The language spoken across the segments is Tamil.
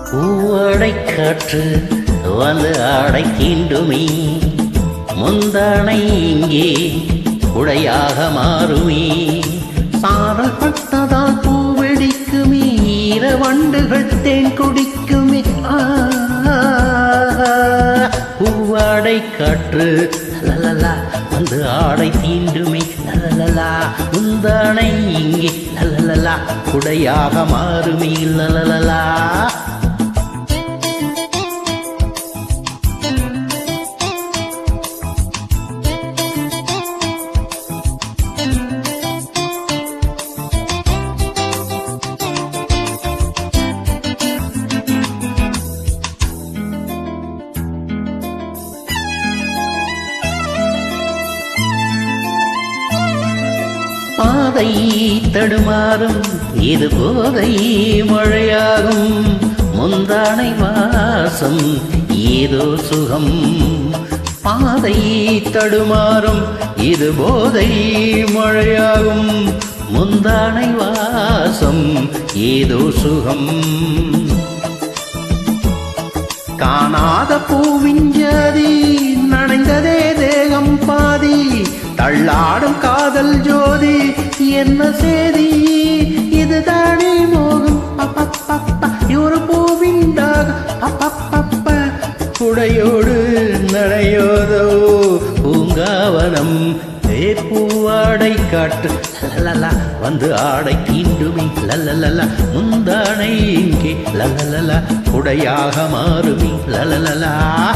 பூவடை காற்று வந்து ஆடை தீண்டுமே முந்தானை இங்கே உடையாக மாறுமே சாரல் பட்டதால் பூவெடிக்குமே ஈர வண்டுகள் தேன் குடிக்குமே ஆ, பூவாடை காற்று லலலா வந்து ஆடை தீண்டுமே லலலலா முந்தானை இங்கே லலலலா குடையாக மாறுமே லலலலா பாதை தடுமாறும் இது போதை மழையாகும் முந்தானை வாசம் ஏதோ சுகம் பாதை தடுமாறும் இது போதை மழையாகும் முந்தானை வாசம் ஏதோ சுகம் காணாத பூவின் ஜாதி நனைந்ததே தேகம் பாதி தள்ளாடும் காதல் ஜோதி என்ன சேதி இதுதானே மோகம் அப்பப்பப்ப ஒரு பூவின் தாகம் அப்பப்பப்ப குடையோடு நடையோதோ பூங்காவனம் ஏ பூவாடை காட்டு லலலா வந்து ஆடை தீண்டுமே லலலலா முந்தானை இங்கே லலலலா குடையாக மாறுமே லலலலா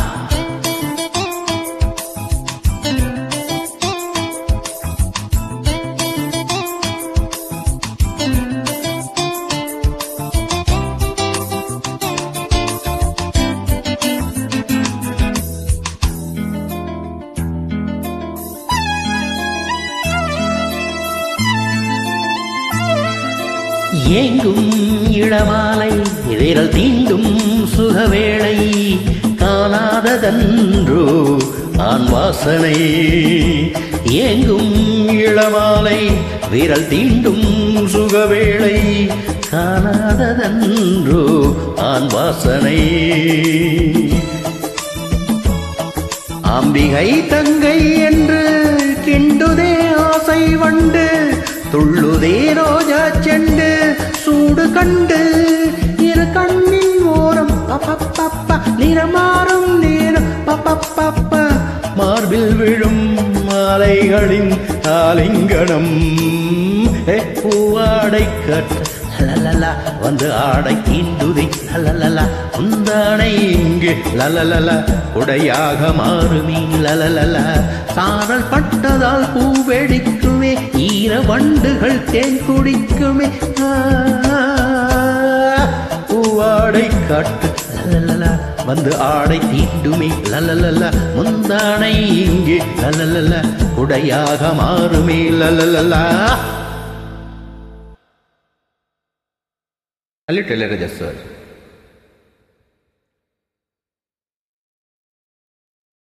ஏங்கும் இளமாலை விரல் தீண்டும் சுகவேளை காணாததன்றோ ஆண் வாசனை ஏங்கும் இளமாலை விரல் தீண்டும் சுகவேளை காணாததன்றோ ஆண் வாசனை அம்பிகை தங்கை என்று கிண்டுதே ஆசை வண்டு துள்ளுதே ரோஜா செண்டு சூடு கண்டு இரு கண்ணின் ஓரம் பப்பப்பப்ப நிறமாறும் நேரம் பப்பப்பப்ப மார்பில் விழும் மாலைகளின் ஆலிங்கனம் ஏ பூவாடை கட்ட லலலா வந்து ஆடை தீண்டுதை லலலலா முந்தானை இங்கு லலலல குடையாக மாறுமே லலலல சாரல் பட்டதால் பூ வெடிக்குமே ஈர வண்டுகள் தேன் குடிக்குமே ஆ, பூவாடை காட்டு லலலல வந்து ஆடை தீண்டுமே லலலல முந்தானை இங்கு லலலல குடையாக மாறுமே லலலலா A little, Raja sir.